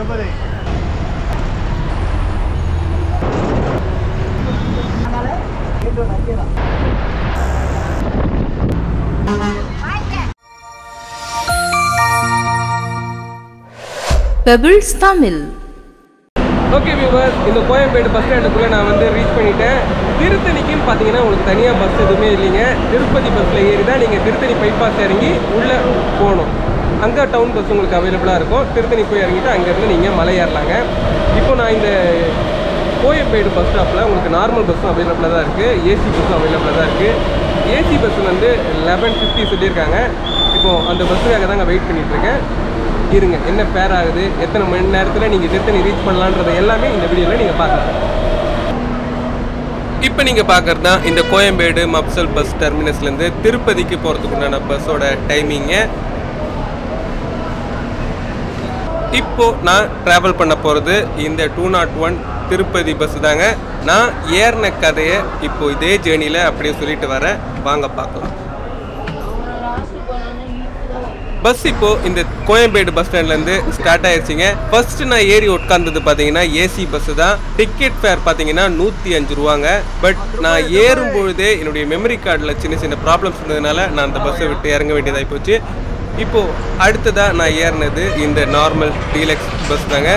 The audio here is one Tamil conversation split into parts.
பெபிள்ஸ் தமிழ் ஓகே வியூவர்ஸ் இந்த கோயம்பேடு பஸ் ஸ்டாண்டுக்குள்ளே நான் வந்து ரீச் பண்ணிட்டேன் திருத்தணிக்குன்னு பார்த்தீங்கன்னா உங்களுக்கு தனியாக பஸ் எதுவுமே இல்லைங்க திருப்பதி பஸ்ஸில் ஏறி தான் நீங்கள் திருத்தணி பைபாஸ் இறங்கி உள்ளே போகணும் அங்கே டவுன் பஸ் உங்களுக்கு அவைலபிளாக இருக்கும் திருத்தணி போய் இறங்கிட்டு அங்கேருந்து நீங்கள் மலை ஏறலாங்க இப்போ நான் இந்த கோயம்பேடு பஸ் ஸ்டாப்பில் உங்களுக்கு நார்மல் பஸ்ஸும் அவைலபிளாக தான் இருக்குது ஏசி பஸ்ஸும் அவைலபிளாக தான் இருக்குது ஏசி பஸ் வந்து லெவன் ஃபிஃப்டி சொல்லியிருக்காங்க இப்போது அந்த பஸ்ஸுக்காக தான் வெயிட் பண்ணிகிட்ருக்கேன் இருங்க என்ன ஃபேர் ஆகுது எத்தனை மணி நேரத்தில் நீங்கள் திருத்தணி ரீச் பண்ணலான்றதை எல்லாமே இந்த வீடியோவில் நீங்கள் பார்க்கலாம் இப்போ நீங்கள் பார்க்குறது தான் இந்த கோயம்பேடு மப்சல் பஸ் டெர்மினஸ்லேருந்து திருப்பதிக்கு போகிறதுக்கு உண்டான பஸ்ஸோட டைமிங்கு இப்போ நான் ட்ராவல் பண்ண போகிறது இந்த two naught one Tirupati bus தாங்க நான் ஏறின கதையை இப்போ இதே ஜேர்னியில் அப்படியே சொல்லிட்டு வரேன் வாங்க பார்க்கலாம் பஸ் இப்போ இந்த கோயம்பேடு பஸ் ஸ்டாண்ட்லேருந்து ஸ்டார்ட் ஆயிடுச்சுங்க ஃபர்ஸ்ட் நான் ஏறி உட்கார்ந்தது பார்த்தீங்கன்னா ஏசி பஸ் தான் டிக்கெட் ஃபேர் பார்த்தீங்கன்னா நூற்றி அஞ்சு ரூபாங்க பட் நான் ஏறும் பொழுதே என்னுடைய மெமரி கார்டில் சின்ன சின்ன ப்ராப்ளம்ஸ் இருந்ததுனால நான் அந்த பஸ்ஸை விட்டு இறங்க வேண்டியதாகி போச்சு இப்போ அடுத்ததாக நான் ஏறினது இந்த நார்மல் டீலக்ஸ் பஸ் தாங்க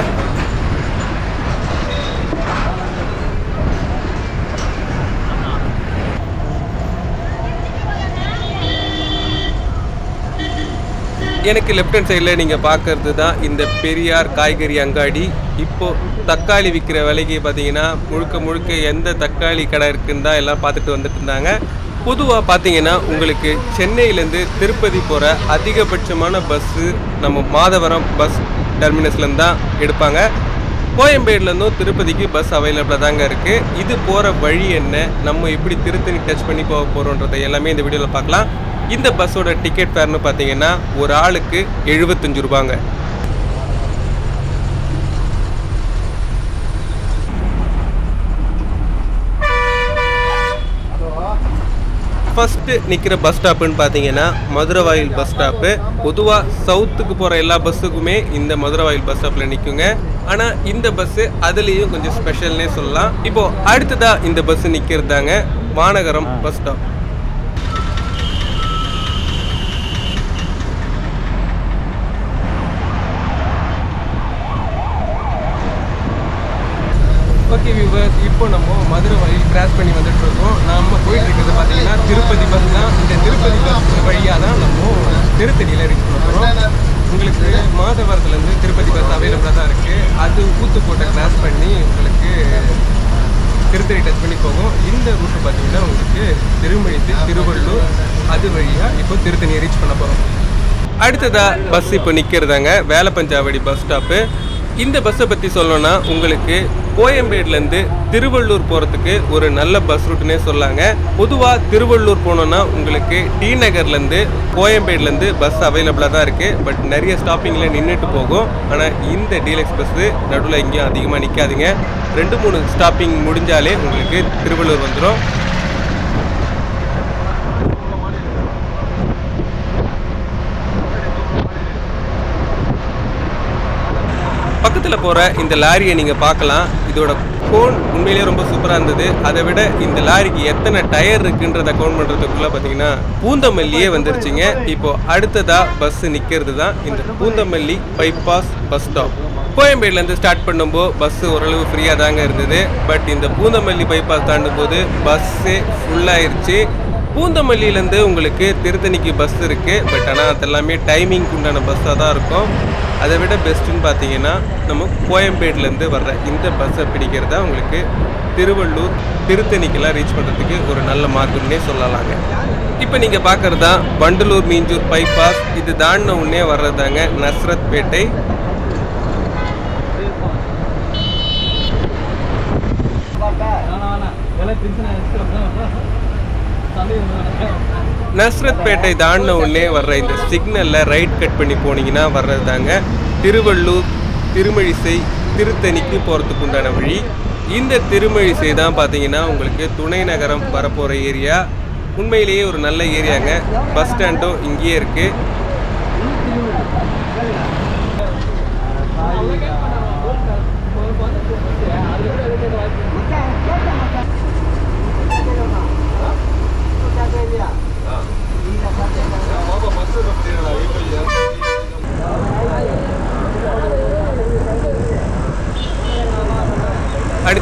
எனக்கு லெஃப்ட் ஹேண்ட் சைடில் நீங்கள் பார்க்கறது தான் இந்த பெரியார் காய்கறி அங்காடி இப்போ தக்காளி விற்கிற விலைக்கு பார்த்தீங்கன்னா முழுக்க முழுக்க எந்த தக்காளி கடை இருக்குன்னு தான் எல்லாம் பார்த்துட்டு வந்துட்டு இருந்தாங்க பொதுவாக பார்த்தீங்கன்னா உங்களுக்கு சென்னையிலேருந்து திருப்பதி போகிற அதிகபட்சமான பஸ்ஸு நம்ம மாதவரம் பஸ் டெர்மினஸ்லேருந்து தான் எடுப்பாங்க கோயம்பேடுலேருந்தும் திருப்பதிக்கு பஸ் அவைலபிளாக தாங்க இருக்குது இது போகிற வழி என்ன நம்ம எப்படி திருத்தணி டச் பண்ணி போக போகிறோன்றதை எல்லாமே இந்த வீடியோவில் பார்க்கலாம் இந்த பஸ்ஸோட டிக்கெட் ஃபேர்னு பார்த்தீங்கன்னா ஒரு ஆளுக்கு எழுபத்தஞ்சு ரூபாங்க ஃபஸ்ட்டு நிற்கிற பஸ் ஸ்டாப்புன்னு பார்த்தீங்கன்னா மதுரவாயில் பஸ் ஸ்டாப்பு பொதுவாக சவுத்துக்கு போகிற எல்லா பஸ்ஸுக்குமே இந்த மதுரவாயில் பஸ் ஸ்டாப்பில் நிற்குங்க ஆனால் இந்த பஸ்ஸு அதுலேயும் கொஞ்சம் ஸ்பெஷல்னே சொல்லலாம் இப்போது அடுத்ததாக இந்த பஸ்ஸு நிற்கிறதாங்க Vanagaram bus stop okay viewers இப்போ நம்ம மதுரை வழியில் கிராஸ் பண்ணி வந்துட்டு இருக்கோம் நம்ம போயிட்டு இருக்கிறது பார்த்தீங்கன்னா திருப்பதி பஸ் தான் இந்த திருப்பதி பஸ் வழியாக தான் நம்ம திருத்தணியில் ரீச் பண்ண போகிறோம் உங்களுக்கு மாதவரத்துலேருந்து திருப்பதி பஸ் அவைலபிளாக தான் இருக்குது அது ஊத்துக்கோட்டை கிராஸ் பண்ணி உங்களுக்கு திருத்தணி டச் பண்ணி போகும் இந்த ரூட்டு பார்த்தீங்கன்னா உங்களுக்கு திருமழித்து திருவள்ளூர் அது வழியாக இப்போ திருத்தணியை ரீச் பண்ண போகிறோம் அடுத்ததா பஸ் இப்போ நிற்கிறதாங்க வேலப்பஞ்சாவடி பஸ் ஸ்டாப்பு இந்த பஸ்ஸை பற்றி சொல்லணும்னா உங்களுக்கு கோயம்பேடுலேருந்து திருவள்ளூர் போகிறதுக்கு ஒரு நல்ல பஸ் ரூட்டுனே சொல்லாங்க பொதுவாக திருவள்ளூர் போனோன்னா உங்களுக்கு டி நகர்லேருந்து கோயம்பேடுலேருந்து பஸ் அவைலபிளாக தான் இருக்குது பட் நிறைய ஸ்டாப்பிங்கில் நின்றுட்டு போகும் ஆனால் இந்த டீலக்ஸ் பஸ்ஸு நடுவில் எங்கேயும் அதிகமாக நிற்காதுங்க ரெண்டு மூணு ஸ்டாப்பிங் முடிஞ்சாலே உங்களுக்கு திருவள்ளூர் வந்துடும் பக்கத்தில் போகிற இந்த லாரியை நீங்கள் பார்க்கலாம் இதோட கோன் உண்மையிலேயே ரொம்ப சூப்பராக இருந்தது அதை விட இந்த லாரிக்கு எத்தனை டயர் இருக்குன்றத கவுண்ட் பண்ணுறதுக்குள்ளே பார்த்தீங்கன்னா பூந்தமல்லியே வந்துருச்சுங்க இப்போ அடுத்ததாக பஸ் நிற்கிறது தான் இந்த பூந்தமல்லி பைபாஸ் பஸ் ஸ்டாப் கோயம்பேடுலேருந்து ஸ்டார்ட் பண்ணும்போது பஸ்ஸு ஓரளவு ஃப்ரீயாக தாங்க இருந்தது பட் இந்த பூந்தமல்லி பைபாஸ் தாண்டும் போது பஸ்ஸே ஃபுல்லாயிருச்சு பூந்தமல்லியிலேருந்து உங்களுக்கு திருத்தணிக்கு பஸ் இருக்குது பட் ஆனால் அதெல்லாமே டைமிங்க்கு உண்டான பஸ்ஸாக தான் இருக்கும் அதை விட பெஸ்ட்டுன்னு பார்த்தீங்கன்னா நம்ம கோயம்பேடுலேருந்து வர்ற இந்த பஸ்ஸை பிடிக்கிறதா உங்களுக்கு திருவள்ளூர் திருத்தணிக்கெல்லாம் ரீச் பண்ணுறதுக்கு ஒரு நல்ல மார்க்குன்னே சொல்லலாங்க இப்போ நீங்கள் பார்க்குறது தான் வண்டலூர் மீஞ்சூர் பைபாஸ் இது தாண்டின உடனே வர்றதாங்க நஸ்ரத் பேட்டை நஸ்ரத் பேட்டை தாண்டின உடனே வர்ற இந்த சிக்னலில் ரைட் கட் பண்ணி போனீங்கன்னா வர்றது தாங்க திருவள்ளூர் திருமழிசை திருத்தணிக்கு போகிறதுக்கு உண்டான வழி இந்த திருமழிசை தான் பார்த்தீங்கன்னா உங்களுக்கு துணை நகரம் வரப்போகிற ஏரியா உண்மையிலேயே ஒரு நல்ல ஏரியாங்க பஸ் ஸ்டாண்டும் இங்கேயே இருக்குது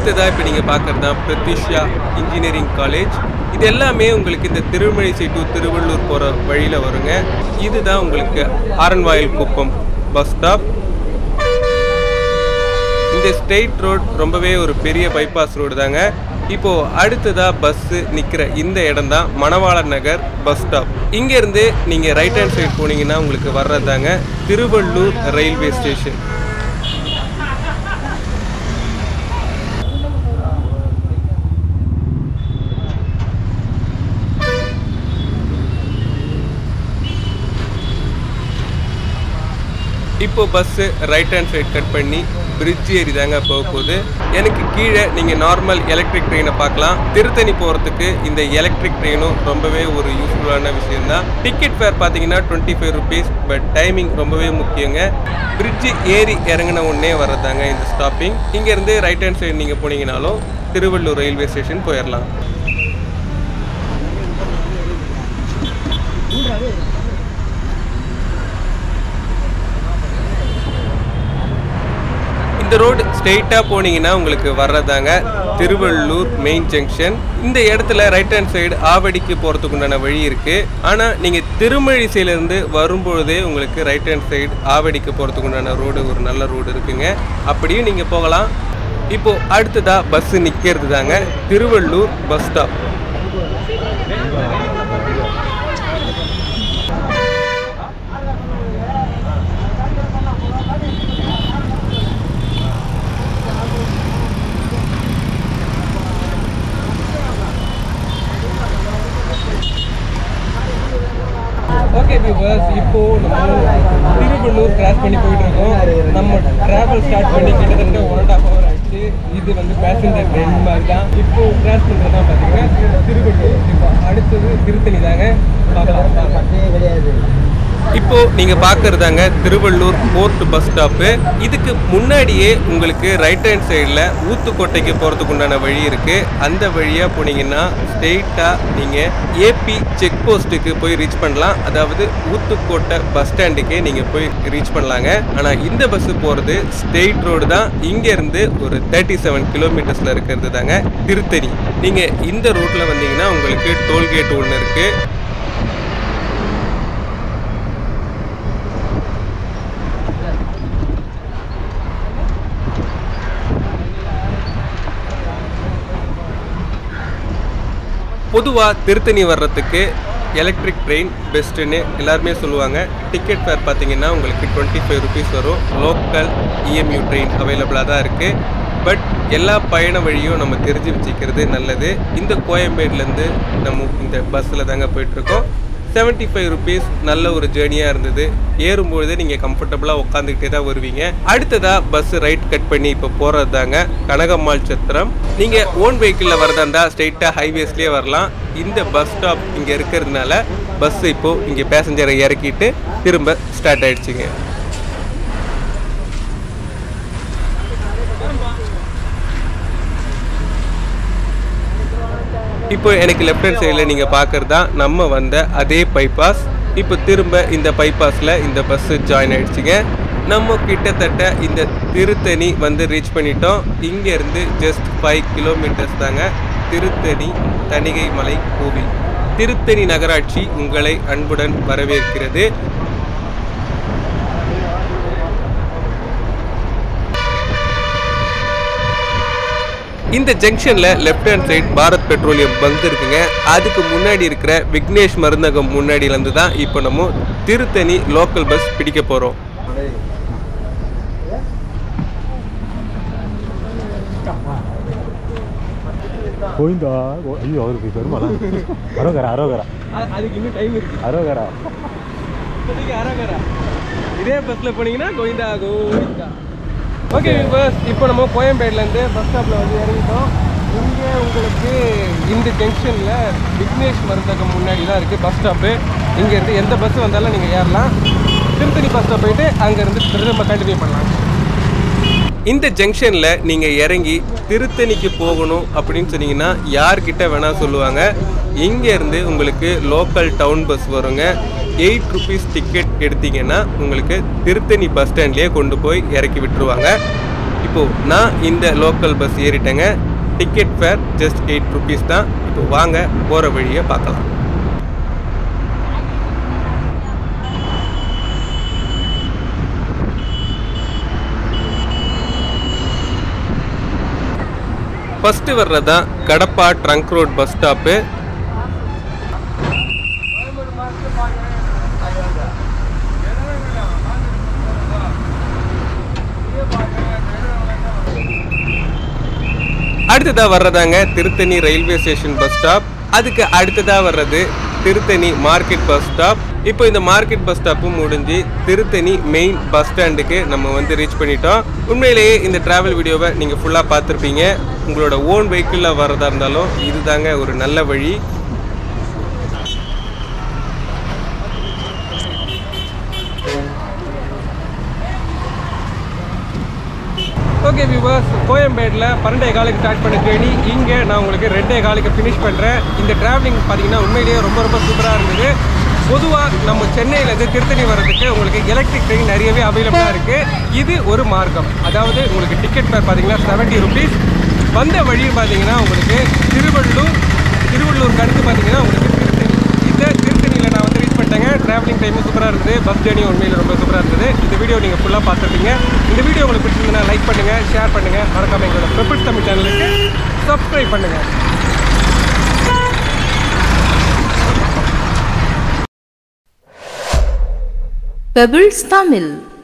அடுத்ததாக இப்போ நீங்கள் பார்க்குறது தான் பிரதிஷா இன்ஜினியரிங் காலேஜ் இது எல்லாமே உங்களுக்கு இந்த திருமழிசை டு திருவள்ளூர் போகிற வழியில் வருங்க இதுதான் உங்களுக்கு ஆரன்வாயில் குப்பம் பஸ் ஸ்டாப் இந்த ஸ்ட்ரெயிட் ரோட் ரொம்பவே ஒரு பெரிய பைபாஸ் ரோடு தாங்க இப்போ அடுத்ததா பஸ் நிக்கிற இந்த இடம் தான் மணவாளர் நகர் பஸ் ஸ்டாப் இங்க இருந்து நீங்க ரைட் ஹேண்ட் சைடு போனீங்கன்னா உங்களுக்கு வர்றதாங்க திருவள்ளூர் ரயில்வே ஸ்டேஷன் இப்போ bus right hand side cut பண்ணி பிரிட்ஜ் ஏறி தாங்க போக போகுது எனக்கு கீழே நீங்கள் நார்மல் எலக்ட்ரிக் ட்ரெயினை பார்க்கலாம் திருத்தணி போகிறதுக்கு இந்த எலக்ட்ரிக் ட்ரெயினும் ரொம்பவே ஒரு யூஸ்ஃபுல்லான விஷயம்தான் டிக்கெட் ஃபேர் பார்த்தீங்கன்னா twenty five rupees but timing ரொம்பவே முக்கியங்க பிரிட்ஜு ஏறி இறங்கின உடனே வர்றதாங்க இந்த ஸ்டாப்பிங் இங்கேருந்து ரைட் ஹேண்ட் சைடு நீங்கள் போனீங்கனாலும் திருவள்ளூர் ரயில்வே ஸ்டேஷன் போயிடலாம் இந்த ரோடு ஸ்ட்ரெயிட்டாக போனீங்கன்னா உங்களுக்கு வர்றதாங்க திருவள்ளூர் மெயின் ஜங்ஷன் இந்த இடத்துல ரைட் ஹேண்ட் சைடு ஆவடிக்கு போகிறதுக்கு உண்டான வழி இருக்குது ஆனால் நீங்கள் திருமழிசையிலேருந்து வரும்பொழுதே உங்களுக்கு ரைட் ஹேண்ட் சைடு ஆவடிக்கு போகிறதுக்கு உண்டான ரோடு ஒரு நல்ல ரோடு இருக்குங்க அப்படியும் நீங்கள் போகலாம் இப்போ அடுத்ததா பஸ் நிற்கிறது தாங்க Tiruvallur bus stop okay viewers இப்போ நம்ம திருவள்ளூர் கிராஸ் பண்ணி போயிட்டு இருக்கோம் நம்ம டிராவல் ஸ்டார்ட் பண்ணி கிட்டத்தட்ட ஒன் அண்ட் ஹாஃப் ஹவர் ஆயிடுச்சு இது வந்து பேசஞ்சர் ட்ரெயின் மாதிரி தான் இப்போ கிராஸ் பண்ணுறதா பார்த்தீங்கன்னா திருவள்ளூர் இப்போ அடுத்தது திருத்தணி தாங்க பார்க்கலாம் இப்போ நீங்க பாக்குறதாங்க திருவள்ளூர் போர்ட் பஸ் ஸ்டாப்பு இதுக்கு முன்னாடியே உங்களுக்கு ரைட் ஹேண்ட் சைடில் ஊத்துக்கோட்டைக்கு போறதுக்கு உண்டான வழி இருக்கு அந்த வழியா போனீங்கன்னா ஸ்ட்ரெயிட்டா நீங்க ஏபி செக் போஸ்ட்டுக்கு போய் ரீச் பண்ணலாம் அதாவது ஊத்துக்கோட்டை பஸ் ஸ்டாண்டுக்கே நீங்க போய் ரீச் பண்ணலாங்க ஆனா இந்த பஸ் போறது ஸ்ட்ரெயிட் ரோடு தான் இங்க இருந்து ஒரு தேர்ட்டி செவன் கிலோமீட்டர்ஸ்ல இருக்கிறது தாங்க திருத்தணி நீங்க இந்த ரூட்ல வந்தீங்கன்னா உங்களுக்கு டோல்கேட் ஒன்று இருக்கு பொதுவாக திருத்தணி வர்றதுக்கு எலக்ட்ரிக் ட்ரெயின் பெஸ்ட்டுன்னு எல்லாருமே சொல்லுவாங்க டிக்கெட் ஃபேர் பார்த்தீங்கன்னா உங்களுக்கு டுவெண்ட்டி ஃபைவ் ருபீஸ் வரும் லோக்கல் இஎம்யூ ட்ரெயின் அவைலபிளாக தான் இருக்குது பட் எல்லா பயண வழியும் நம்ம தெரிஞ்சு வச்சுக்கிறது நல்லது இந்த கோயம்பேடுலேருந்து நம்ம இந்த பஸ்ஸில் தாங்க போயிட்டுருக்கோம் செவன்ட்டி ஃபைவ் ருபீஸ் நல்ல ஒரு ஜேர்னியாக இருந்தது ஏறும்பொழுது நீங்கள் கம்ஃபர்டபுளாக உட்காந்துக்கிட்டே தான் வருவீங்க அடுத்ததாக பஸ் ரைட் கட் பண்ணி இப்போ போகிறது தாங்க கனகம்மாள் சத்திரம் நீங்கள் ஓன் வெஹிக்கிளில் வரதா இருந்தால் ஸ்ட்ரெயிட்டாக ஹைவேஸ்லேயே வரலாம் இந்த பஸ் ஸ்டாப் இங்கே இருக்கிறதுனால பஸ் இப்போது இங்கே பேசஞ்சரை இறக்கிட்டு திரும்ப ஸ்டார்ட் ஆயிடுச்சுங்க இப்போ எனக்கு லெஃப்ட் ஹேண்ட் சைடில் நீங்கள் பார்க்குறது தான் நம்ம வந்த அதே பைபாஸ் இப்போ திரும்ப இந்த பைபாஸில் இந்த பஸ்ஸு ஜாயின் ஆயிடுச்சுங்க நம்ம கிட்டத்தட்ட இந்த திருத்தணி வந்து ரீச் பண்ணிட்டோம் இங்கேருந்து ஜஸ்ட் ஃபைவ் கிலோமீட்டர்ஸ் தாங்க திருத்தணி தணிகை மலை கோவில் திருத்தணி நகராட்சி உங்களை அன்புடன் வரவேற்கிறது இந்த ஜங்ஷன்ல left hand side Bharat Petroleum bunk இருக்குங்க அதுக்கு முன்னாடி இருக்கிற விக்னேஷ் மருந்தகம் முன்னாடில இருந்து தான் இப்போ நம்ம திருத்தணி லோக்கல் பஸ் பிடிக்க போறோம் போயிந்தா ஐயோ அவருக்கு பெருமாளா அரோகரா அரோகரா அதுக்கு இன்னும் டைம் இருக்கு அரோகரா இப்போதைக்கு அரகரா இதே பஸ்ல போனீங்கன்னா கோவிந்தா கோவிந்தா ஓகே பஸ் இப்போ நம்ம கோயம்பேடுலேருந்து பஸ் ஸ்டாப்பில் வந்து இறங்கிட்டோம் இங்கே உங்களுக்கு இந்த ஜங்ஷனில் விக்னேஷ் மருந்தகம் முன்னாடி தான் இருக்குது பஸ் ஸ்டாப்பு இங்கேருந்து எந்த பஸ் வந்தாலும் நீங்கள் ஏறலாம் திருத்தணி பஸ் ஸ்டாப் போயிட்டு அங்கேருந்து திரும்ப கண்டினியூ பண்ணலாம் இந்த ஜங்ஷனில் நீங்கள் இறங்கி திருத்தணிக்கு போகணும் அப்படின்னு சொன்னீங்கன்னா யார்கிட்ட வேணால் சொல்லுவாங்க இங்கேருந்து உங்களுக்கு லோக்கல் டவுன் பஸ் வருங்க எயிட் ருபீஸ் டிக்கெட் எடுத்தீங்கன்னா உங்களுக்கு திருத்தணி பஸ் ஸ்டாண்ட்லேயே கொண்டு போய் இறக்கி விட்டுருவாங்க இப்போது நான் இந்த லோக்கல் பஸ் ஏறிட்டேங்க ticket fare just eight rupees தான் இப்போ வாங்க போகிற வழியை பார்க்கலாம் ஃபஸ்ட்டு வர்றதான் Kadapa trunk road bus stop அடுத்ததா வர்றதாங்க Tiruttani railway station bus stop அதுக்கு அடுத்ததா வர்றது திருத்தணி மார்க்கெட் பஸ் ஸ்டாப் இப்போ இந்த மார்க்கெட் பஸ் ஸ்டாப்பும் முடிஞ்சு திருத்தணி மெயின் பஸ் ஸ்டாண்டுக்கு நம்ம வந்து ரீச் பண்ணிட்டோம் உண்மையிலேயே இந்த டிராவல் வீடியோவை நீங்கள் ஃபுல்லாக பார்த்துருப்பீங்க உங்களோட ஓன் வெஹிக்கிளில் வர்றதா இருந்தாலும் இதுதாங்க ஒரு நல்ல வழி ஓகே வியூவர்ஸ் கோயம்பேடில் பன்னெண்டே காலுக்கு ஸ்டார்ட் பண்ண ட்ரெயினி இங்கே நான் உங்களுக்கு ரெண்டே காலுக்கு ஃபினிஷ் பண்ணுறேன் இந்த டிராவலிங் பார்த்தீங்கன்னா உண்மையிலேயே ரொம்ப ரொம்ப சூப்பராக இருந்தது பொதுவாக நம்ம சென்னையிலேருந்து திருத்தணி வர்றதுக்கு உங்களுக்கு எலக்ட்ரிக் ட்ரெயின் நிறையவே அவைலபிளாக இருக்குது இது ஒரு மார்க்கம் அதாவது உங்களுக்கு டிக்கெட் ஃபேர் பார்த்தீங்கன்னா செவன்ட்டி ருபீஸ் வந்த வழி பார்த்தீங்கன்னா உங்களுக்கு திருவள்ளூர் திருவள்ளூருக்கு அடுத்து பார்த்தீங்கன்னா உங்களுக்கு திருத்தணி இந்த திருத்தணியில் நான் வந்து ரீச் பண்ணிட்டேங்க டிராவலிங் டைமும் சூப்பராக இருந்தது பஸ் ஜேர்னி உண்மையில் ரொம்ப சூப்பராக இருந்தது இந்த வீடியோ நீங்கள் ஃபுல்லாக பார்த்துருப்பீங்க இந்த வீடியோ உங்களுக்கு பிடிச்சிருந்தா லைக் பண்ணுங்கள் ஷேர் பண்ணுங்கள் மறக்காம எங்களோட பெப்பிள்ஸ் தமிழ் சேனலுக்கு சப்ஸ்கிரைப் பண்ணுங்கள் Pebbles Tamil